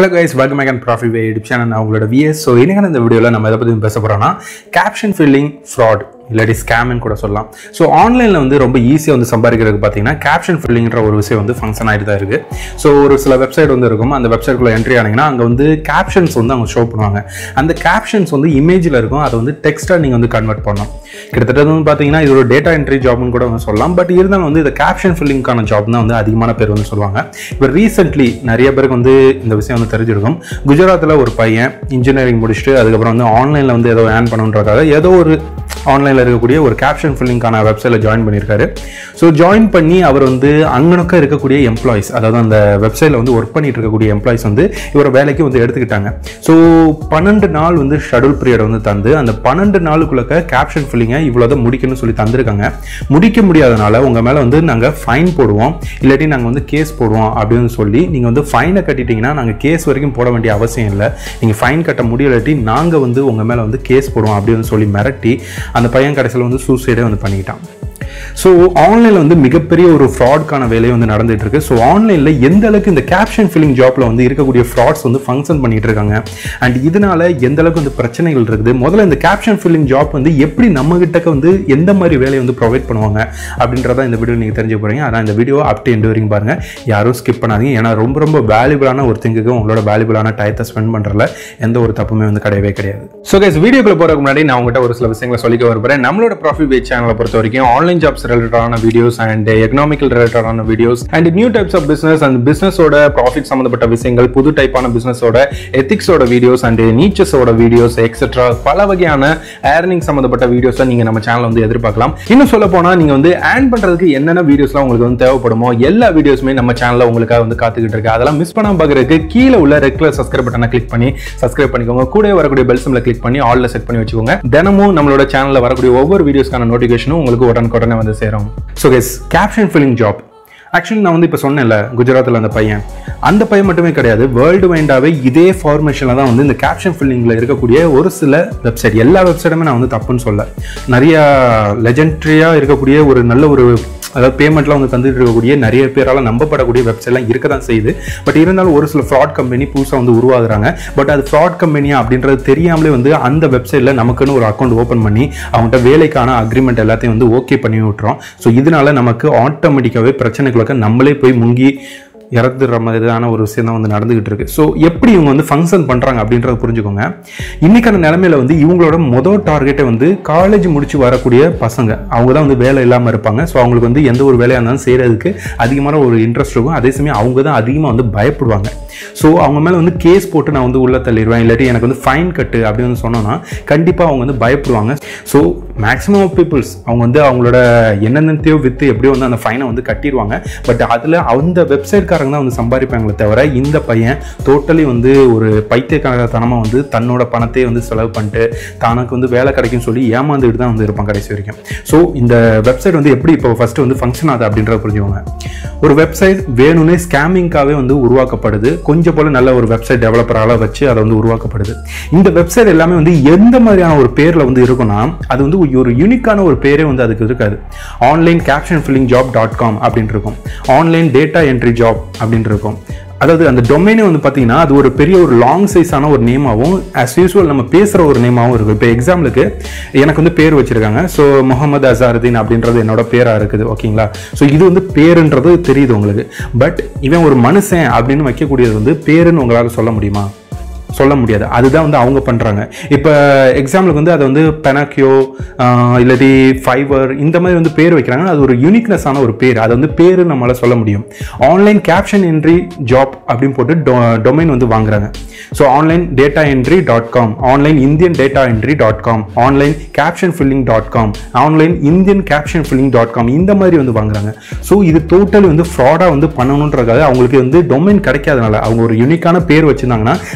hello guys welcome back and profit way YouTube channel நான் உங்களோட vs so இன்னைக்கான இந்த வீடியோவில் நம்ம எதை பற்றி பேச போகிறோம்னா கேப்ஷன் ஃபில்லிங் ஃப்ராட் இல்லாட்டி ஸ்கேம்னு கூட சொல்லலாம் ஸோ ஆன்லைனில் வந்து ரொம்ப ஈஸியாக வந்து சம்பாதிக்கிறதுக்கு பார்த்தீங்கன்னா கேப்ஷன் ஃபில்லிங்கிற ஒரு விஷயம் வந்து ஃபங்க்ஷன் ஆகிட்டு தான் இருக்குது ஸோ ஒரு சில வெப்சைட் வந்து இருக்கும் அந்த வெப்சைட்குள்ளே என்ட்ரி ஆனீங்கன்னா அங்கே வந்து கேப்ஷன்ஸ் வந்து அவங்க ஷோ பண்ணுவாங்க அந்த கேப்ஷன்ஸ் வந்து இமேஜில் இருக்கும் அதை வந்து டெக்ஸ்ட்டாக நீங்கள் வந்து கன்வெர்ட் பண்ணணும் கிட்டத்தட்ட வந்து பார்த்தீங்கன்னா இது ஒரு டேட்டா என்ட்ரி ஜாப்னு கூட வந்து சொல்லலாம் பட் இருந்தாலும் வந்து இந்த கேப்ஷன் ஃபில்லிங்கான ஜாப் தான் வந்து அதிகமான பேர் வந்து சொல்லுவாங்க இப்போ ரீசென்ட்லி நிறைய பேருக்கு வந்து இந்த விஷயம் வந்து தெரிஞ்சிருக்கும் குஜராத்தில் ஒரு பையன் இன்ஜினியரிங் முடிச்சுட்டு அதுக்கப்புறம் வந்து ஆன்லைனில் வந்து ஏதோ ஏர்ன் பண்ணுன்றதுக்காக ஏதோ ஒரு ஆன்லைனில் இருக்கக்கூடிய ஒரு கேப்ஷன் ஃபில்லிங்கான வெப்சைட்டில் ஜாயின் பண்ணியிருக்காரு ஸோ ஜாயின் பண்ணி அவர் வந்து அங்கனக்க இருக்கக்கூடிய எம்ப்ளாயிஸ் அதாவது அந்த வெப்சைட்டில் வந்து ஒர்க் பண்ணிட்டு இருக்கக்கூடிய எம்ப்ளாயிஸ் வந்து இவரை வேலைக்கு வந்து எடுத்துக்கிட்டாங்க ஸோ பன்னெண்டு நாள் வந்து ஷெடியூல் பீரியட் வந்து தந்து அந்த பன்னெண்டு நாளுக்குள்ளக்க கேப்ஷன் ஃபில்லிங்கை இவ்வளோதான் முடிக்கணும்னு சொல்லி தந்திருக்காங்க முடிக்க முடியாதனால உங்கள் மேலே வந்து நாங்கள் ஃபைன் போடுவோம் இல்லாட்டி நாங்கள் வந்து கேஸ் போடுவோம் அப்படின்னு சொல்லி நீங்கள் வந்து ஃபைனை கட்டிட்டீங்கன்னா நாங்கள் கேஸ் வரைக்கும் போட வேண்டிய அவசியம் இல்லை நீங்கள் ஃபைன் கட்ட முடியலாட்டி நாங்கள் வந்து உங்கள் மேலே வந்து கேஸ் போடுவோம் அப்படின்னு சொல்லி மிரட்டி அந்த பையன் கடைசியில் வந்து சூசைடே வந்து பண்ணிக்கிட்டான் ஸோ ஆன்லைனில் வந்து மிகப்பெரிய ஒரு ஃப்ராட்கான வேலையை வந்து நடந்துட்டு இருக்கு ஸோ ஆன்லைனில் எந்த அளவுக்கு இந்த கேப்ஷன் ஃபில்லிங் ஜாப்ல வந்து இருக்கக்கூடிய ஃப்ராட்ஸ் வந்து ஃபங்க்ஷன் பண்ணிட்டு இருக்காங்க அண்ட் இதனால எந்த அளவுக்கு வந்து பிரச்சனைகள் இருக்குது முதல்ல இந்த கேப்ஷன் ஃபில்லிங் ஜாப் வந்து எப்படி நம்ம கிட்டக்க வந்து எந்த மாதிரி வேலையை வந்து ப்ரொவைட் பண்ணுவாங்க அப்படின்றத இந்த வீடியோ நீங்கள் தெரிஞ்சு போறீங்க ஆனால் இந்த வீடியோ அப் டு எண்டு வரைக்கும் பாருங்க யாரும் ஸ்கிப் பண்ணாதீங்க ஏன்னா ரொம்ப ரொம்ப வேல்யூபிளான ஒரு திங்குக்கு உங்களோட வேல்யூபிளான டயத்தை ஸ்பெண்ட் பண்ணுறதுல எந்த ஒரு தப்புமே வந்து கிடையவே கிடையாது ஸோ கைஸ் வீடியோக்குள்ள போறதுக்கு முன்னாடி நான் உங்கள்கிட்ட ஒரு சில விஷயங்களை சொல்லிக்க வரப்போறேன் நம்மளோட ப்ராஃபிட் பேஜ் சேனலை பொறுத்த வரைக்கும் ஆன்லைன் ஜாப்ஸ் ரிலேட்டடான வீடியோஸ் அண்ட் எக்கனாமிக்கல் ரிலேட்டடான videos and new types of business and பிசினஸோட ப்ராஃபிட் சம்மந்தப்பட்ட விஷயங்கள் புது டைப்பான பிசினஸோட எத்திக்ஸோட வீடியோஸ் அண்ட் நீச்சஸோட வீடியோஸ் எக்ஸெட்ரா பல வகையான ஏர்னிங் சம்மந்தப்பட்ட வீடியோஸை நீங்க நம்ம சேனல் வந்து எதிர்பார்க்கலாம் இன்னும் சொல்ல போனா நீங்க வந்து ஏர்ன் பண்றதுக்கு என்னென்ன வீடியோஸ்லாம் உங்களுக்கு வந்து தேவைப்படுமோ எல்லா வீடியோஸுமே நம்ம சேனல்ல உங்களுக்காக வந்து காத்துக்கிட்டு இருக்கு அதெல்லாம் மிஸ் பண்ணாம பார்க்கறதுக்கு கீழே உள்ள ரெகுலர் சப்ஸ்கிரைப் பட்டனை கிளிக் பண்ணி சப்ஸ்கிரைப் பண்ணிக்கோங்க கூட வரக்கூடிய பெல் சிம்ல கிளிக் பண்ணி ஆல்ல செட் பண்ணி வச்சுக்கோங்க தினமும் நம்மளோட சேனல்ல வரக்கூடிய ஒவ்வொரு வீடியோஸ்க்கான நோட்டிஃபிகேஷனும் உங்களுக்கு உடனுக்குடனே வந்து சேரும் so guess caption filling job actually நான் வந்து இப்போ சொன்னேன்ல குஜராத்தில் அந்த பையன் அந்த பையன் மட்டுமே கிடையாது வேர்ல்டு வைண்டாகவே இதே ஃபார்மேஷனில் தான் வந்து இந்த கேப்ஷன் ஃபில்லிங்கில் இருக்கக்கூடிய ஒரு சில வெப்சைட் எல்லா வெப்சைட்டுமே நான் வந்து தப்புன்னு சொல்ல நிறைய லெஜெண்ட்ரியாக இருக்கக்கூடிய ஒரு நல்ல ஒரு அதாவது பேமெண்ட்லாம் வந்து தந்துட்டு இருக்கக்கூடிய நிறைய பேரால் நம்பப்படக்கூடிய வெப்சைட்லாம் இருக்க தான் செய்யுது பட் இருந்தாலும் ஒரு சில ஃப்ராட் கம்பெனி புதுசாக வந்து உருவாகுறாங்க பட் அது ஃப்ராட் கம்பெனியா அப்படின்றது தெரியாமலே வந்து அந்த வெப்சைட்டில் நமக்குன்னு ஒரு அக்கௌண்ட் ஓப்பன் பண்ணி அவங்கள்ட்ட வேலைக்கான அக்ரிமெண்ட் எல்லாத்தையும் வந்து ஓகே பண்ணி விட்டுறோம் ஸோ இதனால நமக்கு ஆட்டோமேட்டிக்காகவே பிரச்சனைகளுக்கு நம்மளே போய் முங்கி இறந்துடுற மாதிரியான ஒரு விஷயம் தான் வந்து நடந்துகிட்டு இருக்கு ஸோ எப்படி இவங்க வந்து ஃபங்க்ஷன் பண்ணுறாங்க அப்படின்றத புரிஞ்சுக்கோங்க இன்னைக்கான நிலமையில வந்து இவங்களோட மொதல் டார்கெட்டை வந்து காலேஜ் முடிச்சு வரக்கூடிய பசங்க அவங்க தான் வந்து வேலை இல்லாமல் இருப்பாங்க ஸோ அவங்களுக்கு வந்து எந்த ஒரு வேலையாக இருந்தாலும் செய்கிறதுக்கு அதிகமான ஒரு இன்ட்ரெஸ்ட் இருக்கும் அதே சமயம் அவங்க தான் அதிகமாக வந்து பயப்படுவாங்க ஸோ அவங்க மேலே வந்து கேஸ் போட்டு நான் வந்து உள்ள தள்ளிடுவேன் இல்லாட்டி எனக்கு வந்து ஃபைன் கட்டு அப்படின்னு வந்து சொன்னோன்னா கண்டிப்பாக அவங்க வந்து பயப்படுவாங்க ஸோ மேக்ஸிமம் ஆஃப் பீப்புள்ஸ் அவங்க வந்து அவங்களோட என்னென்னத்தையோ விற்று எப்படியோ வந்து அந்த ஃபைனை வந்து கட்டிடுவாங்க பட் அதில் அந்த வெப்சைட்காரங்க தான் வந்து சம்பாதிப்பாங்களே தவிர இந்த பையன் டோட்டலி வந்து ஒரு பைத்தியக்காரத்தனமாக வந்து தன்னோட பணத்தை வந்து செலவு பண்ணிட்டு தனக்கு வந்து வேலை கிடைக்கும்னு சொல்லி ஏமாந்துட்டு தான் வந்து இருப்பான் கடைசி வரைக்கும் ஸோ இந்த வெப்சைட் வந்து எப்படி இப்போ ஃபஸ்ட்டு வந்து ஃபங்க்ஷன் ஆகுது அப்படின்றத புரிஞ்சுக்கோங்க ஒரு வெப்சைட் வேணும்னே ஸ்கேமிங்காகவே வந்து உருவாக்கப்படுது கொஞ்சம் போல நல்ல ஒரு வெப்சைட் டெவலப்பரால் வச்சு அதை வந்து உருவாக்கப்படுது இந்த வெப்சைட் எல்லாமே வந்து எந்த மாதிரியான ஒரு பேரில் வந்து இருக்குன்னா அது வந்து ஒரு யூனிக்கான ஒரு பேரே வந்து அதுக்கு இருக்காது online caption filling job dot com அப்படின்னு இருக்கும் ஆன்லைன் டேட்டா என்ட்ரி ஜாப் அப்படின்னு இருக்கும் அதாவது அந்த டொமைனே வந்து பார்த்தீங்கன்னா அது ஒரு பெரிய ஒரு லாங் சைஸான ஒரு நேமாகவும் ஆஸ் யூஸ்வல் நம்ம பேசுகிற ஒரு நேமாகவும் இருக்கும் இப்போ எக்ஸாம்பிளுக்கு எனக்கு வந்து பேர் வச்சிருக்காங்க ஸோ முகமது அசாருதீன் அப்படின்றது என்னோட பேராக இருக்குது ஓகேங்களா ஸோ இது வந்து பேருன்றது தெரியுது உங்களுக்கு பட் இவன் ஒரு மனுஷன் அப்படின்னு வைக்கக்கூடியது வந்து பேருன்னு உங்களால் சொல்ல முடியுமா சொல்ல முடியாது அதுதான் வந்து அவங்க பண்ணுறாங்க இப்போ எக்ஸாம்பிளுக்கு வந்து அதை வந்து பெனாக்கியோ இல்லாட்டி ஃபைவர் இந்த மாதிரி வந்து பேர் வைக்கிறாங்க அது ஒரு யூனிக்னஸான ஒரு பேர் அதை வந்து பேர் நம்மளால் சொல்ல முடியும் ஆன்லைன் கேப்ஷன் என்ட்ரி ஜாப் அப்படின்னு போட்டு டொமைன் வந்து வாங்குறாங்க so online data entry dot com online Indian data entry dot com online caption filling dot com online Indian caption filling dot com இந்த மாதிரி வந்து வாங்குறாங்க ஸோ இது டோட்டலி வந்து ஃப்ராடாக வந்து பண்ணணுன்றக்காக அவங்களுக்கு வந்து டொமைன் கிடைக்காதனால அவங்க ஒரு யூனிக்கான பேர் வச்சிருந்தாங்கன்னா அது ட்ரெட்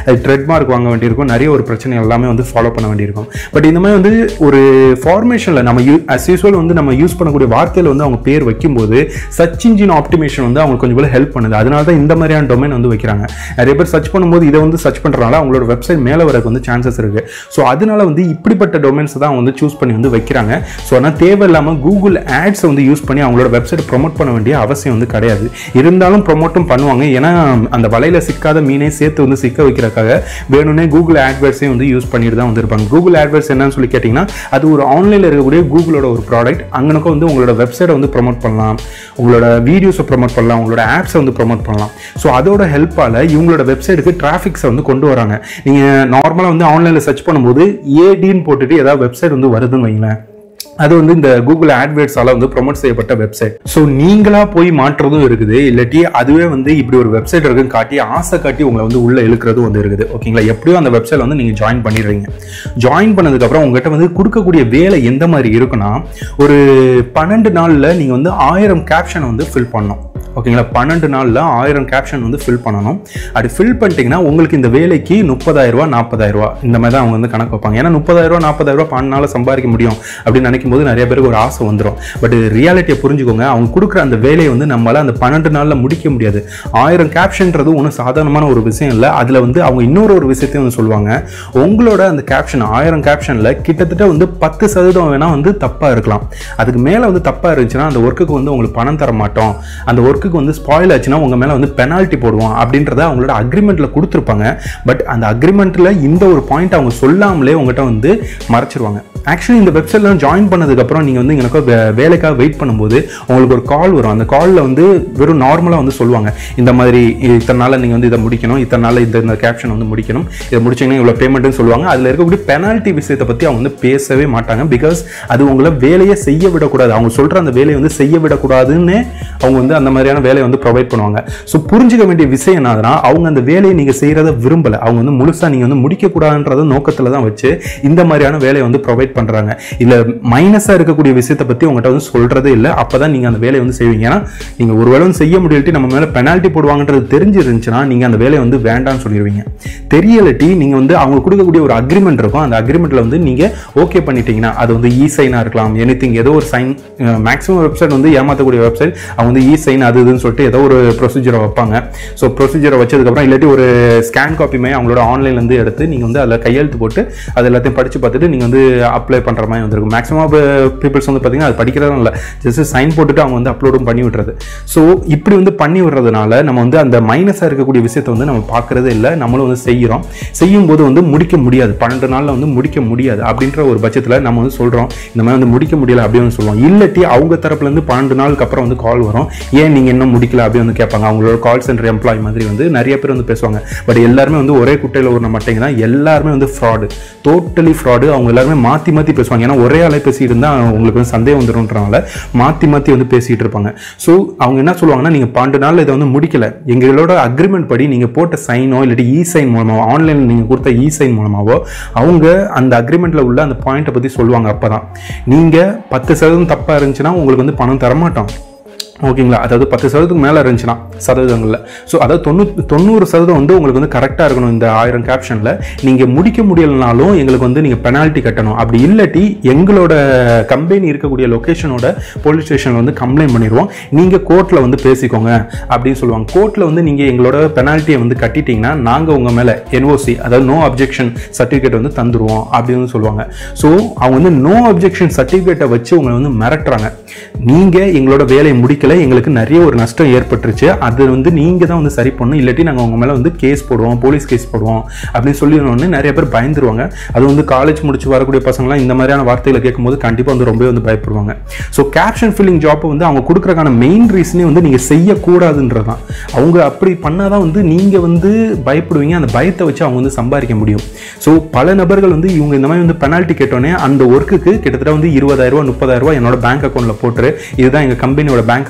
ட்ரெட் மார்க் வாங்க வேண்டியிருக்கும் நிறைய ஒரு பிரச்சனை எல்லாமே வந்து ஃபாலோ பண்ண வேண்டியிருக்கும் பட் இந்த மாதிரி வந்து ஒரு ஃபார்மேஷனில் நம்ம யூ அஸ் யூஸ்வல் வந்து நம்ம யூஸ் பண்ணக்கூடிய வார்த்தையில் வந்து அவங்க பேர் வைக்கும்போது சர்ச் இன்ஜின் ஆப்டிமேஷன் வந்து அவங்களுக்கு கொஞ்சம் போல ஹெல்ப் பண்ணுது அதனால தான் இந்த மாதிரியான டொமைன் வந்து வைக்கிறாங்க நிறைய பேர் சர்ச் பண்ணும்போது இதை வந்து சர்ச் பண்ணுறதுனால அவங்களோட வெப்சைட் மேலே வரக்கு வந்து சான்சஸ் இருக்கு ஸோ அதனால வந்து இப்படிப்பட்ட டொமைன்ஸ் தான் அவங்க வந்து சூஸ் பண்ணி வந்து வைக்கிறாங்க ஸோ ஆனால் தேவையில்லாமல் கூகுள் ஆட்ஸை வந்து யூஸ் பண்ணி அவங்களோட வெப்சைட் ப்ரொமோட் பண்ண வேண்டிய அவசியம் வந்து கிடையாது இருந்தாலும் ப்ரொமோட்டும் பண்ணுவாங்க ஏன்னா அந்த வலையில சிக்காத மீனை சேர்த்து வந்து சிக்க வைக்கிறதுக்காக வேணும்னே கூகுள் ஆட்வர்ட்ஸையும் வந்து யூஸ் பண்ணிட்டு தான் வந்து இருப்பாங்க கூகுள் ஆட்வர்ட்ஸ் என்னன்னு சொல்லி கேட்டிங்கன்னா அது ஒரு ஆன்லைனில் இருக்கக்கூடிய கூகுளோட ஒரு ப்ராடக்ட் அங்கனக்கும் வந்து உங்களோட வெப்சைட்டை வந்து ப்ரொமோட் பண்ணலாம் உங்களோட வீடியோஸை ப்ரொமோட் பண்ணலாம் உங்களோட ஆப்ஸை வந்து ப்ரொமோட் பண்ணலாம் ஸோ அதோட ஹெல்ப்பால் இவங்களோட வெப்சைட்டுக்கு டிராஃபிக்ஸை வந்து கொண்டு வராங்க நீங்கள் நார்மலாக வந்து ஆன்லைனில் சர்ச் பண்ணும்போது ஏடின்னு போட்டுட்டு ஏதாவது வெப்சைட் வந்து வருதுன்னு வைங்களேன் அது வந்து இந்த கூகுள் ஆட்வேர்ட்ஸால வந்து ப்ரொமோட் செய்யப்பட்ட வெப்சைட் ஸோ நீங்களா போய் மாற்றுறதும் இருக்குது இல்லாட்டி அதுவே வந்து இப்படி ஒரு வெப்சைட் இருக்குன்னு காட்டி ஆசை காட்டி உங்களை வந்து உள்ள இழுக்கிறதும் வந்து இருக்குது ஓகேங்களா எப்படியும் அந்த வெப்சைட் வந்து நீங்க ஜாயின் பண்ணிடுறீங்க ஜாயின் பண்ணதுக்கப்புறம் உங்ககிட்ட வந்து கொடுக்கக்கூடிய வேலை எந்த மாதிரி இருக்குன்னா ஒரு பன்னெண்டு நாள்ல நீங்க வந்து ஆயிரம் கேப்ஷனை வந்து ஃபில் பண்ணணும் ஓகேங்களா பன்னெண்டு நாளில் ஆயிரம் கேப்ஷன் வந்து ஃபில் பண்ணணும் அப்படி ஃபில் பண்ணிட்டீங்கன்னா உங்களுக்கு இந்த வேலைக்கு முப்பதாயிரம் ரூபா நாற்பதாயிரம் ரூபா இந்த மாதிரி தான் அவங்க வந்து கணக்கு வைப்பாங்க ஏன்னா முப்பதாயிரம் ரூபா நாற்பதாயிரம் ரூபா பன்னெண்டு சம்பாதிக்க முடியும் அப்படின்னு நினைக்கும் போது நிறைய பேருக்கு ஒரு ஆசை வந்துடும் பட் ரியாலிட்டியை புரிஞ்சுக்கோங்க அவங்க கொடுக்குற அந்த வேலையை வந்து நம்மளால அந்த பன்னெண்டு நாளில் முடிக்க முடியாது ஆயிரம் கேப்ஷன்ன்றது ஒன்றும் சாதாரணமான ஒரு விஷயம் இல்லை அதில் வந்து அவங்க இன்னொரு ஒரு விஷயத்தையும் வந்து சொல்லுவாங்க உங்களோட அந்த கேப்ஷன் ஆயிரம் கேப்ஷனில் கிட்டத்தட்ட வந்து பத்து சதவீதம் வேணால் வந்து தப்பாக இருக்கலாம் அதுக்கு மேலே வந்து தப்பாக இருந்துச்சுன்னா அந்த ஒர்க்குக்கு வந்து உங்களுக்கு பணம் தர மாட்டோம் அந்த ஒர்க்குக்கு வந்து ஸ்பாயில் ஆச்சுன்னா உங்கள் மேலே வந்து பெனால்ட்டி போடுவோம் அப்படின்றத அவங்களோட அக்ரிமெண்ட்டில் கொடுத்துருப்பாங்க பட் அந்த அக்ரிமெண்ட்டில் இந்த ஒரு பாயிண்ட் அவங்க சொல்லாமலே உங்கள்கிட்ட வந்து மறைச்சிருவாங்க ஆக்சுவலி இந்த வெப்சைட்லாம் ஜாயின் பண்ணதுக்கப்புறம் நீங்கள் வந்து எனக்கு வேலைக்காக வெயிட் பண்ணும்போது உங்களுக்கு ஒரு கால் வரும் அந்த காலில் வந்து வெறும் நார்மலாக வந்து சொல்லுவாங்க இந்த மாதிரி இத்தனை நாளில் நீங்கள் வந்து இதை முடிக்கணும் இத்தனை நாளில் இந்த இந்த கேப்ஷன் வந்து முடிக்கணும் இதை முடிச்சிங்கன்னா இவ்வளோ பேமெண்ட்னு சொல்லுவாங்க அதில் இருக்கக்கூடிய பெனால்ட்டி விஷயத்தை பற்றி அவங்க வந்து பேசவே மாட்டாங்க பிகாஸ் அது உங்களை வேலையை செய்ய விடக்கூடாது அவங்க சொல்கிற அந்த வேலையை வந்து செய்ய விடக்கூடாதுன்னு அவங்க வந்து அந்த மாதிரியான வேலையை வந்து ப்ரொவைட் பண்ணுவாங்க ஸோ புரிஞ்சுக்க வேண்டிய விஷயம் என்னதுன்னா அவங்க அந்த வேலையை நீங்கள் செய்கிறத விரும்பலை அவங்க வந்து முழுசாக நீங்கள் வந்து முடிக்கக்கூடாதுன்றத நோக்கத்தில் தான் வச்சு இந்த மாதிரியான வேலையை வந்து ப்ரொவைட் பண்ணுறாங்க இல்லை மைனஸாக இருக்கக்கூடிய விஷயத்தை பற்றி உங்கள்கிட்ட வந்து சொல்கிறதே இல்லை அப்போ தான் நீங்கள் அந்த வேலையை வந்து செய்வீங்க ஏன்னா நீங்கள் ஒரு வேலை வந்து செய்ய முடியலட்டி நம்ம மேலே பெனால்ட்டி போடுவாங்கன்றது தெரிஞ்சிருந்துச்சுன்னா நீங்கள் அந்த வேலையை வந்து வேண்டாம்னு சொல்லிடுவீங்க தெரியலட்டி நீங்கள் வந்து அவங்க கொடுக்கக்கூடிய ஒரு அக்ரிமெண்ட் இருக்கும் அந்த அக்ரிமெண்ட்டில் வந்து நீங்கள் ஓகே பண்ணிட்டீங்கன்னா அது வந்து இ சைனாக இருக்கலாம் எனி ஏதோ ஒரு சைன் மேக்ஸிமம் வெப்சைட் வந்து ஏமாற்றக்கூடிய வெப்சைட் அவங்க வந்து இ சைன் அது இதுன்னு சொல்லிட்டு ஏதோ ஒரு ப்ரொசீஜரை வைப்பாங்க ஸோ ப்ரொசீஜரை வச்சதுக்கப்புறம் இல்லாட்டி ஒரு ஸ்கேன் காப்பியுமே அவங்களோட ஆன்லைன்லேருந்து எடுத்து நீங்கள் வந்து அதில் கையெழுத்து போட்டு அது எல்லாத்தையும் படித்து பார்த்துட்டு நீங்கள் வந்து அப்ளை பண்ணுற மாதிரி வந்திருக்கும் மேக்ஸிமம் பீப்புள்ஸ் வந்து பார்த்தீங்கன்னா அது படிக்கிறதும் இல்லை ஜஸ்ட் சைன் போட்டுட்டு அவங்க வந்து அப்லோடும் பண்ணி விட்டுறது ஸோ இப்படி வந்து பண்ணி விடுறதுனால நம்ம வந்து அந்த மைனஸாக இருக்கக்கூடிய விஷயத்தை வந்து நம்ம பார்க்குறதே இல்லை நம்மளும் வந்து செய்கிறோம் செய்யும் போது வந்து முடிக்க முடியாது பன்னெண்டு நாளில் வந்து முடிக்க முடியாது அப்படின்ற ஒரு பட்சத்தில் நம்ம வந்து சொல்கிறோம் இந்த மாதிரி வந்து முடிக்க முடியல அப்படின்னு சொல்லுவோம் இல்லாட்டி அவங்க தரப்புலேருந்து பன்னெண்டு நாளுக்கு அப்புறம் வந்து கால் வரும் ஏன் நீங்கள் இன்னும் முடிக்கல அப்படின்னு வந்து கேட்பாங்க அவங்களோட கால் சென்டர் எம்ப்ளாய் மாதிரி வந்து நிறைய பேர் வந்து பேசுவாங்க பட் எல்லாருமே வந்து ஒரே குட்டையில் ஒரு மட்டைங்க தான் எல்லாருமே வந்து ஃப்ராடு டோட்டலி ஃப்ராடு அவங்க எல்லாருமே மாற்றி மாற்றி பேசுவாங்க ஏன்னா ஒரே அலைபேசி இருந்தால் உங்களுக்கு வந்து சந்தேகம் வந்துடும்ன்றனால மாற்றி மாற்றி வந்து பேசிகிட்டு இருப்பாங்க ஸோ அவங்க என்ன சொல்லுவாங்கன்னா நீங்கள் பன்னெண்டு நாள் இதை வந்து முடிக்கல எங்களோட அக்ரிமெண்ட் படி நீங்கள் போட்ட சைனோ இல்லாட்டி இ சைன் மூலமாவோ ஆன்லைனில் நீங்கள் கொடுத்த இ சைன் மூலமாவோ அவங்க அந்த அக்ரிமெண்ட்டில் உள்ள அந்த பாயிண்ட்டை பற்றி சொல்லுவாங்க அப்போ தான் நீங்கள் பத்து சதவீதம் தப்பாக இருந்துச்சுன்னா உங்களுக்கு வந்து பணம் தரமாட்டோம் ஓகேங்களா அதாவது பத்து சதவீதத்துக்கு மேலே இருந்துச்சுன்னா சதவீதங்களில் ஸோ அதாவது தொண்ணூறு தொண்ணூறு சதவீதம் வந்து உங்களுக்கு வந்து கரெக்டாக இருக்கணும் இந்த ஆயிரம் கேப்ஷனில் நீங்கள் முடிக்க முடியலனாலும் எங்களுக்கு வந்து நீங்கள் பெனால்ட்டி கட்டணும் அப்படி இல்லாட்டி எங்களோட கம்பெனி இருக்கக்கூடிய லொக்கேஷனோட போலீஸ் ஸ்டேஷனில் வந்து கம்ப்ளைண்ட் பண்ணிடுவோம் நீங்கள் கோர்ட்டில் வந்து பேசிக்கோங்க அப்படின்னு சொல்லுவாங்க கோர்ட்டில் வந்து நீங்கள் எங்களோட பெனால்ட்டியை வந்து கட்டிட்டீங்கன்னா நாங்கள் உங்கள் மேலே என்ஓசி அதாவது நோ அப்ஜெக்ஷன் சர்டிஃபிகேட் வந்து தந்துடுவோம் அப்படின்னு சொல்லுவாங்க ஸோ அவங்க வந்து நோ அப்ஜெக்ஷன் சர்டிஃபிகேட்டை வச்சு உங்களை வந்து மிரட்டுறாங்க நீங்கள் எங்களோட வேலையை முடிக்கல எங்களுக்கு நிறைய ஒரு நஷ்டம் ஏற்பட்டுருச்சு அது வந்து நீங்கள் தான் வந்து சரி பண்ணணும் இல்லாட்டி நாங்கள் உங்கள் மேலே வந்து கேஸ் போடுவோம் போலீஸ் கேஸ் போடுவோம் அப்படின்னு சொல்லிடணும்னு நிறைய பேர் பயந்துருவாங்க அது வந்து காலேஜ் முடிச்சு வரக்கூடிய பசங்களாம் இந்த மாதிரியான வார்த்தைகளை கேட்கும்போது கண்டிப்பாக வந்து ரொம்பவே வந்து பயப்படுவாங்க ஸோ கேப்ஷன் ஃபில்லிங் ஜாப்பை வந்து அவங்க கொடுக்குறக்கான மெயின் ரீசனே வந்து நீங்கள் செய்யக்கூடாதுன்றது தான் அவங்க அப்படி பண்ணால் தான் வந்து நீங்கள் வந்து பயப்படுவீங்க அந்த பயத்தை வச்சு அவங்க வந்து சம்பாதிக்க முடியும் ஸோ பல நபர்கள் வந்து இவங்க இந்த மாதிரி வந்து பெனால்ட்டி கேட்டோன்னே அந்த ஒர்க்குக்கு கிட்டத்தட்ட வந்து இருபதாயிரம் ரூபா முப்பதாயிரம் ரூபா என்னோட பேங்க் அக்கௌண்ட்டில் போட்டுரு இதுதான் எங்கள் கம்பெனியோட பேங்க்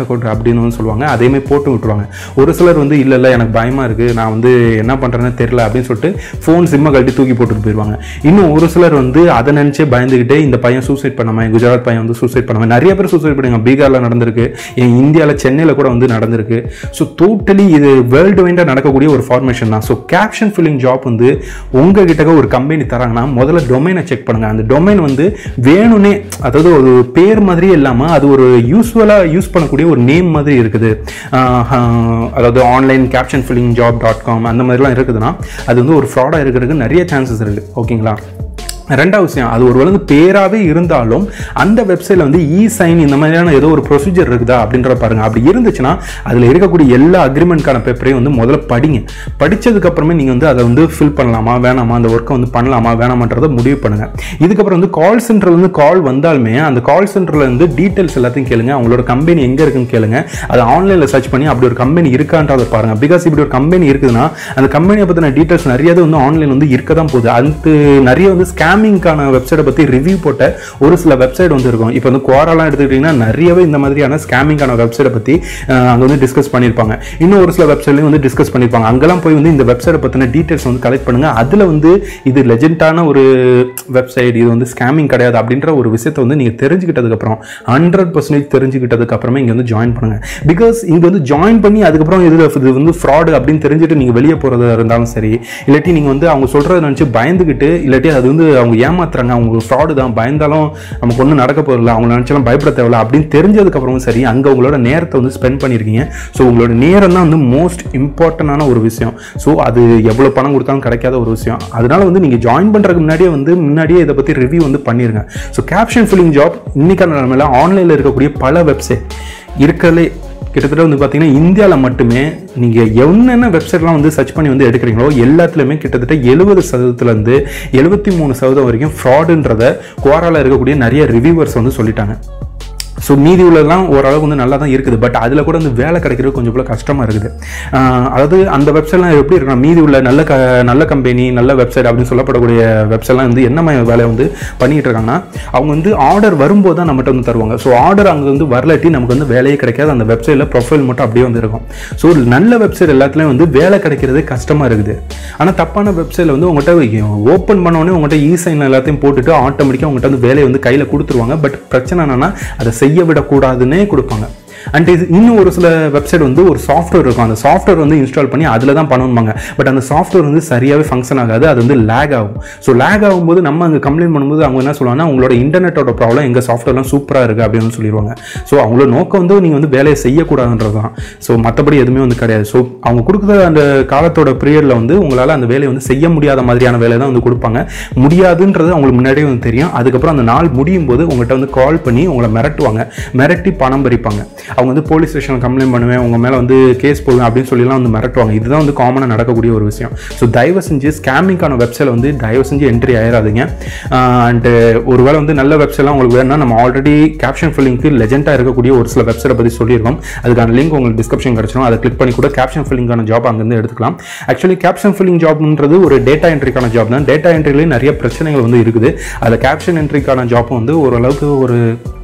அக்கௌண்ட் அப்படின்னு வந்து சொல்லுவாங்க அதேமாதிரி போட்டு விட்டுருவாங்க ஒரு சிலர் வந்து இல்லை இல்லை எனக்கு பயமாக இருக்குது நான் வந்து என்ன பண்ணுறேன்னு தெரில அப்படின்னு சொல்லிட்டு ஃபோன் சிம்மை கழட்டி தூக்கி போட்டுட்டு போயிடுவாங்க இன்னும் ஒரு சிலர் வந்து அதை நினச்சே பயந்துக்கிட்டே இந்த பையன் சூசைட் பண்ணாமல் குஜராத் பையன் வந்து சூசைட் பண்ணாமல் நிறைய பேர் சூசைட் பண்ணுங்க பீகாரில் நடந்திருக்கு என் இந்தியாவில் சென்னையில் கூட வந்து நடந்திருக்கு ஸோ டோட்டலி இது வேர்ல்டு வைண்டாக நடக்கக்கூடிய ஒரு ஃபார்மேஷன் தான் ஸோ கேப்ஷன் ஃபில்லிங் ஜாப் வந்து உங்ககிட்ட ஒரு கம்பெனி தராங்கன்னா முதல்ல டொமைனை செக் பண்ணுங்க அந்த டொமைன் வந்து வேணும்னே அதாவது ஒரு பேர் மாதிரியே இல்லாமல் அது ஒரு யூஸ்வலாக யூஸ் பண்ணக்கூடிய ஒரு நேம் மாதிரி இருக்குது ஆஹ் ஆஹ் அதாவது online caption filling job dot com அந்த மாதிரிலாம் இருக்குதுன்னா அது வந்து ஒரு ஃப்ராடாக இருக்கிறதுக்கு நிறைய சான்சஸ் இருக்குது ஓகேங்களா ரெண்டாவது விஷயம் அது ஒரு வந்து பேராகவே இருந்தாலும் அந்த வெப்சைட்டில் வந்து இ சைன் இந்த மாதிரியான ஏதோ ஒரு ப்ரொசீஜர் இருக்குதா அப்படின்றத பாருங்க அப்படி இருந்துச்சுன்னா அதில் இருக்கக்கூடிய எல்லா அக்ரிமெண்ட்கான பேப்பரையும் வந்து முதல்ல படிங்க படிச்சதுக்கு அப்புறமே நீங்கள் வந்து அதை வந்து ஃபில் பண்ணலாமா வேணாமா அந்த ஒர்க்கை வந்து பண்ணலாமா வேணாமான்றதை முடிவு பண்ணுங்க இதுக்கப்புறம் வந்து கால் சென்டர்ல இருந்து கால் வந்தாலுமே அந்த கால் சென்டர்ல இருந்து டீட்டெயில்ஸ் எல்லாத்தையும் கேளுங்க அவங்களோட கம்பெனி எங்கே இருக்குன்னு கேளுங்க அதை ஆன்லைனில் சர்ச் பண்ணி அப்படி ஒரு கம்பெனி இருக்கான்றதை பாருங்க பிகாஸ் இப்படி ஒரு கம்பெனி இருக்குதுன்னா அந்த கம்பெனியை பற்றின டீட்டெயில்ஸ் நிறைய வந்து ஆன்லைன் வந்து இருக்க தான் போகுது அது நிறைய வந்து ஸ்கேமிங்கான வெப்சைட்டை பற்றி ரிவ்யூ போட்ட ஒரு சில வெப்சைட் வந்து இருக்கும் இப்போ வந்து குவாராலாம் எடுத்துக்கிட்டிங்கன்னா நிறையவே இந்த மாதிரியான ஸ்கேமிங்கான வெப்சைட்டை பற்றி அங்கே வந்து டிஸ்கஸ் பண்ணியிருப்பாங்க இன்னும் ஒரு சில வெப்சைட்லையும் வந்து டிஸ்கஸ் பண்ணியிருப்பாங்க அங்கெல்லாம் போய் வந்து இந்த வெப்சைட்டை பற்றின டீட்டெயில்ஸ் வந்து கலெக்ட் பண்ணுங்க அதில் வந்து இது லெஜெண்டான ஒரு வெப்சைட் இது வந்து ஸ்கேமிங் கிடையாது அப்படின்ற ஒரு விஷயத்தை வந்து நீங்கள் தெரிஞ்சுக்கிட்டதுக்கப்புறம் ஹண்ட்ரட் பர்சன்டேஜ் தெரிஞ்சுக்கிட்டதுக்கு அப்புறமே இங்கே வந்து ஜாயின் பண்ணுங்க பிகாஸ் இங்கே வந்து ஜாயின் பண்ணி அதுக்கப்புறம் இதில் இது வந்து ஃப்ராடு அப்படின்னு தெரிஞ்சுட்டு நீங்கள் வெளியே போகிறதா இருந்தாலும் சரி இல்லாட்டி நீங்கள் வந்து அவங்க சொல்கிறத நினச்சி பயந்துக்கிட்டு இல்லாட்டி அது வந்து அவங்க ஏமாத்துறாங்க அவங்க ஃப்ராடு தான் பயந்தாலும் நமக்கு ஒன்றும் நடக்க போகிறதில்ல அவங்க நினச்சாலும் பயப்பட தேவையில்ல அப்படின்னு தெரிஞ்சதுக்கப்புறமும் சரி அங்கே உங்களோட நேரத்தை வந்து ஸ்பெண்ட் பண்ணியிருக்கீங்க ஸோ உங்களோட நேரம் தான் வந்து மோஸ்ட் இம்பார்ட்டண்டான ஒரு விஷயம் ஸோ அது எவ்வளோ பணம் கொடுத்தாலும் கிடைக்காத ஒரு விஷயம் அதனால வந்து நீங்கள் ஜாயின் பண்ணுறதுக்கு முன்னாடியே வந்து முன்னாடியே இதை பற்றி ரிவ்யூ வந்து பண்ணிருங்க ஸோ கேப்ஷன் ஃபில்லிங் ஜாப் இன்னைக்கான நிலமையில ஆன்லைனில் இருக்கக்கூடிய பல வெப்சைட் இருக்கிறதுலே கிட்டத்தட்ட வந்து பார்த்தீங்கன்னா இந்தியாவில் மட்டுமே நீங்கள் என்னென்ன வெப்சைட்லாம் வந்து சர்ச் பண்ணி வந்து எடுக்கிறீங்களோ எல்லாத்துலேயுமே கிட்டத்தட்ட எழுபது சதவீதத்துலேருந்து எழுபத்தி மூணு சதவீதம் வரைக்கும் ஃப்ராடுன்றத குவாரால இருக்கக்கூடிய நிறைய ரிவ்யூவர்ஸ் வந்து சொல்லிட்டாங்க ஸோ மீதி உள்ளதெல்லாம் ஓரளவுக்கு வந்து நல்லா தான் இருக்குது பட் அதில் கூட வந்து வேலை கிடைக்கிறது கொஞ்சம் போல கஷ்டமாக இருக்குது ஆஹ் அதாவது அந்த வெப்சைட்லாம் எப்படி இருக்குன்னா மீதி உள்ள நல்ல க நல்ல கம்பெனி நல்ல வெப்சைட் அப்படின்னு சொல்லப்படக்கூடிய வெப்சைட்லாம் வந்து என்ன மாதிரி வேலையை வந்து பண்ணிட்டு இருக்காங்கன்னா அவங்க வந்து ஆர்டர் வரும்போது தான் நம்மகிட்ட வந்து தருவாங்க ஸோ ஆர்டர் அங்கே வந்து வரலாட்டி நமக்கு வந்து வேலையே கிடைக்காது அந்த வெப்சைட்டில் ப்ரொஃபைல் மட்டும் அப்படியே வந்து இருக்கும் ஸோ நல்ல வெப்சைட் எல்லாத்துலேயும் வந்து வேலை கிடைக்கிறது கஷ்டமாக இருக்குது ஆனால் தப்பான வெப்சைட்டில் வந்து உங்கள்கிட்ட ஓப்பன் பண்ணோடனே உங்கள்கிட்ட இ சைன் எல்லாத்தையும் போட்டுட்டு ஆட்டோமேட்டிக்காக உங்கள்கிட்ட வந்து வேலையை வந்து கையில் கொடுத்துருவாங்க பட் பிரச்சனை என்னன்னா அதை செய்ய விடக்கூடாதுன்னே கொடுப்பாங்க அண்ட் இது இன்னும் ஒரு சில வெப்சைட் வந்து ஒரு சாஃப்ட்வேர் இருக்கும் அந்த சாஃப்ட்வேர் வந்து இன்ஸ்டால் பண்ணி அதில் தான் பண்ணணுமாங்க பட் அந்த சாஃப்ட்வேர் வந்து சரியாகவே ஃபங்க்ஷன் ஆகாது அது வந்து லேக் ஆகும் ஸோ லேக் ஆகும்போது நம்ம அங்கே கம்ப்ளைண்ட் பண்ணும்போது அவங்க என்ன சொல்லுவாங்கன்னா உங்களோட இன்டர்நெட்டோட ப்ராப்ளம் எங்கள் சாஃப்ட்வேர்லாம் சூப்பராக இருக்குது அப்படின்னு சொல்லிடுவாங்க ஸோ அவங்களோட நோக்கம் வந்து நீங்கள் வந்து வேலையை செய்யக்கூடாதுன்றது தான் ஸோ மற்றபடி எதுவுமே வந்து கிடையாது ஸோ அவங்க கொடுக்குற அந்த காலத்தோட பீரியடில் வந்து உங்களால் அந்த வேலையை வந்து செய்ய முடியாத மாதிரியான வேலை தான் வந்து கொடுப்பாங்க முடியாதுன்றது அவங்களுக்கு முன்னாடியே வந்து தெரியும் அதுக்கப்புறம் அந்த நாள் முடியும் போது உங்கள்கிட்ட வந்து கால் பண்ணி உங்களை மிரட்டுவாங்க மிரட்டி பணம் பறிப்பாங்க அவங்க வந்து போலீஸ் ஸ்டேஷனில் கம்ப்ளைண்ட் பண்ணுவேன் உங்கள் மேலே வந்து கேஸ் போடுவேன் அப்படின்னு சொல்லிலாம் வந்து மிரட்டுவாங்க இதுதான் வந்து காமனாக நடக்கக்கூடிய ஒரு விஷயம் ஸோ தயவு செஞ்சு ஸ்கேமிங்கான வெப்சைட் வந்து தயவு செஞ்சு என்ட்ரி ஆயிடாதீங்க அண்டு ஒருவேளை வந்து நல்ல வெப்சைட்லாம் உங்களுக்கு வேணும்னா நம்ம ஆல்ரெடி கேப்ஷன் ஃபில்லிங்க்கு லெஜெண்டாக இருக்கக்கூடிய ஒரு சில வெப்சைட்டை பற்றி சொல்லியிருக்கோம் அதுக்கான லிங்க் உங்களுக்கு டிஸ்கிரிப்ஷன் கிடச்சிடும் அதை கிளிக் பண்ணி கூட கேப்ஷன் ஃபில்லிங்கான ஜாப் அங்கேருந்து எடுத்துக்கலாம் ஆக்சுவலி கேப்ஷன் ஃபில்லிங் ஜாப்ன்றது ஒரு டேட்டா என்ட்ரிக்கான ஜாப் தான் டேட்டா என்ட்ரிலேயே நிறைய பிரச்சனைகள் வந்து இருக்குது அதில் கேப்ஷன் என்ட்ரிக்கான ஜாப்பும் வந்து ஓரளவுக்கு ஒரு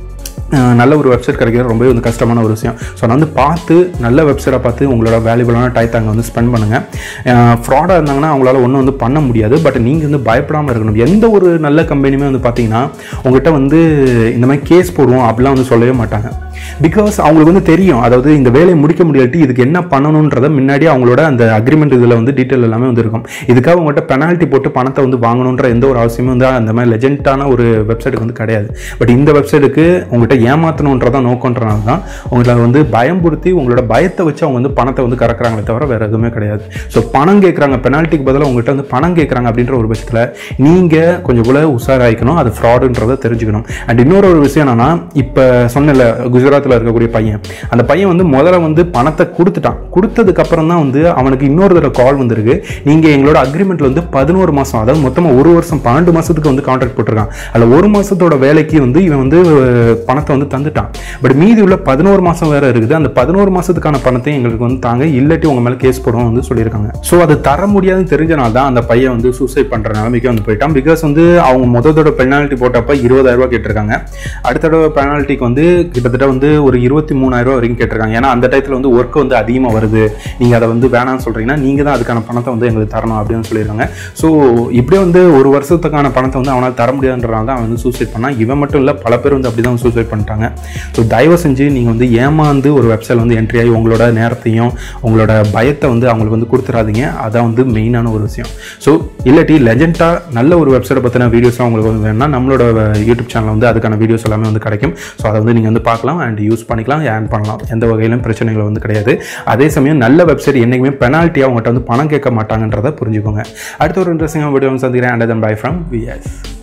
அஹ் நல்ல ஒரு வெப்சைட் கிடைக்கிறது ரொம்பவே வந்து கஷ்டமான ஒரு விஷயம் ஸோ நான் வந்து பார்த்து நல்ல வெப்சைட்டை பார்த்து உங்களோட வேல்யூபிளான டயத்தை அங்கே வந்து ஸ்பெண்ட் பண்ணுங்கள் ஃப்ராடாக இருந்தாங்கன்னா அவங்களால ஒன்றும் வந்து பண்ண முடியாது பட் நீங்கள் வந்து பயப்படாமல் இருக்கணும் எந்த ஒரு நல்ல கம்பெனியுமே வந்து பார்த்தீங்கன்னா உங்கள்கிட்ட வந்து இந்த மாதிரி கேஸ் போடுவோம் அப்படிலாம் வந்து சொல்லவே மாட்டாங்க பிகாஸ் அவங்களுக்கு வந்து தெரியும் அதாவது இந்த வேலையை முடிக்க முடியாட்டி இதுக்கு என்ன பண்ணணுன்றத முன்னாடியே அவங்களோட அந்த அக்ரிமெண்ட் இதில் வந்து டீட்டெயில் எல்லாமே வந்து இருக்கும் இதுக்காக உங்கள்கிட்ட பெனால்ட்டி போட்டு பணத்தை வந்து வாங்கணுன்ற எந்த ஒரு அவசியமும் வந்து அந்த மாதிரி லெஜெண்டான ஒரு வெப்சைட்டுக்கு வந்து கிடையாது பட் இந்த வெப்சைட்டுக்கு உங்கள்கிட்ட ஏமாற்றணுன்றதான் நோக்கன்றனால தான் உங்களை வந்து பயம்படுத்தி உங்களோட பயத்தை வச்சு அவங்க வந்து பணத்தை வந்து கறக்குறாங்களே தவிர வேறு எதுவுமே கிடையாது ஸோ பணம் கேட்குறாங்க பெனால்ட்டிக்கு பதிலாக உங்கள்கிட்ட வந்து பணம் கேட்குறாங்க அப்படின்ற ஒரு பட்சத்தில் நீங்கள் கொஞ்சம் போல உஷாராயிக்கணும் அது ஃப்ராடுன்றதை தெரிஞ்சுக்கணும் அண்ட் இன்னொரு ஒரு விஷயம் என்னன்னா இப்போ சொன்னல குஜராத்தில் இருக்கக்கூடிய பையன் அந்த பையன் வந்து முதல்ல வந்து பணத்தை கொடுத்துட்டான் கொடுத்ததுக்கு அப்புறம் தான் வந்து அவனுக்கு இன்னொரு தடவை கால் வந்திருக்கு நீங்கள் எங்களோட அக்ரிமெண்ட்ல வந்து பதினோரு மாதம் அதாவது மொத்தமாக ஒரு வருஷம் பன்னெண்டு மாதத்துக்கு வந்து கான்ட்ராக்ட் போட்டிருக்கான் அதில் ஒரு மாதத்தோட வேலைக்கு வந்து இவன் வந்து அஹ், பணத்தை பணத்தை வந்து தந்துட்டான் பட் மீதி உள்ள பதினோரு மாதம் வேறு இருக்குது அந்த பதினோரு மாதத்துக்கான பணத்தையும் எங்களுக்கு வந்து தாங்க இல்லாட்டி உங்கள் மேலே கேஸ் போடுவோம் வந்து சொல்லியிருக்காங்க ஸோ அது தர முடியாதுன்னு தெரிஞ்சனால தான் அந்த பையன் வந்து சூசைட் பண்ணுற நிலைமைக்கு வந்து போயிட்டான் பிகாஸ் வந்து அவங்க மொதத்தோட பெனால்ட்டி போட்டப்ப இருபதாயிரம் ரூபாய் கேட்டிருக்காங்க அடுத்த தடவை பெனால்ட்டிக்கு வந்து கிட்டத்தட்ட வந்து ஒரு இருபத்தி மூணாயிரம் ரூபாய் வரைக்கும் கேட்டிருக்காங்க ஏன்னா அந்த டயத்தில் வந்து ஒர்க் வந்து அதிகமாக வருது நீங்கள் அதை வந்து வேணாம்னு சொல்கிறீங்கன்னா நீங்கள் தான் அதுக்கான பணத்தை வந்து எங்களுக்கு தரணும் அப்படின்னு சொல்லியிருக்காங்க ஸோ இப்படியே வந்து ஒரு வருஷத்துக்கான பணத்தை வந்து அவனால் தர முடியாதுன்றனால தான் அவன் வந்து சூசைட் பண்ணான் இவன் மட்டும் இல்லை பல பேர் வந்து அப்படி தான் சூசைட் பண்ணிட்டாங்க ஸோ தயவு செஞ்சு நீங்கள் வந்து ஏமாந்து ஒரு வெப்சைட் வந்து என்ட்ரி ஆகி உங்களோட நேரத்தையும் உங்களோட பயத்தை வந்து அவங்களுக்கு வந்து கொடுத்துறாதீங்க அதான் வந்து மெயினான ஒரு விஷயம் ஸோ இல்லாட்டி லெஜெண்டாக நல்ல ஒரு வெப்சைட்டை பற்றின வீடியோஸ்லாம் உங்களுக்கு வந்து வேணும்னா நம்மளோட யூடியூப் சேனல் வந்து அதுக்கான வீடியோஸ் எல்லாமே வந்து கிடைக்கும் ஸோ அதை வந்து நீங்கள் வந்து பார்க்கலாம் அண்ட் யூஸ் பண்ணிக்கலாம் ஏர்ன் பண்ணலாம் எந்த வகையிலும் பிரச்சனைகள் வந்து கிடையாது அதே சமயம் நல்ல வெப்சைட் என்றைக்குமே பெனால்ட்டியாக அவங்ககிட்ட வந்து பணம் கேட்க மாட்டாங்கன்றதை புரிஞ்சுக்கோங்க அடுத்த ஒரு இன்ட்ரெஸ்டிங்காக வீடியோ வந்து சந்திக்கிறேன் and then bye from vs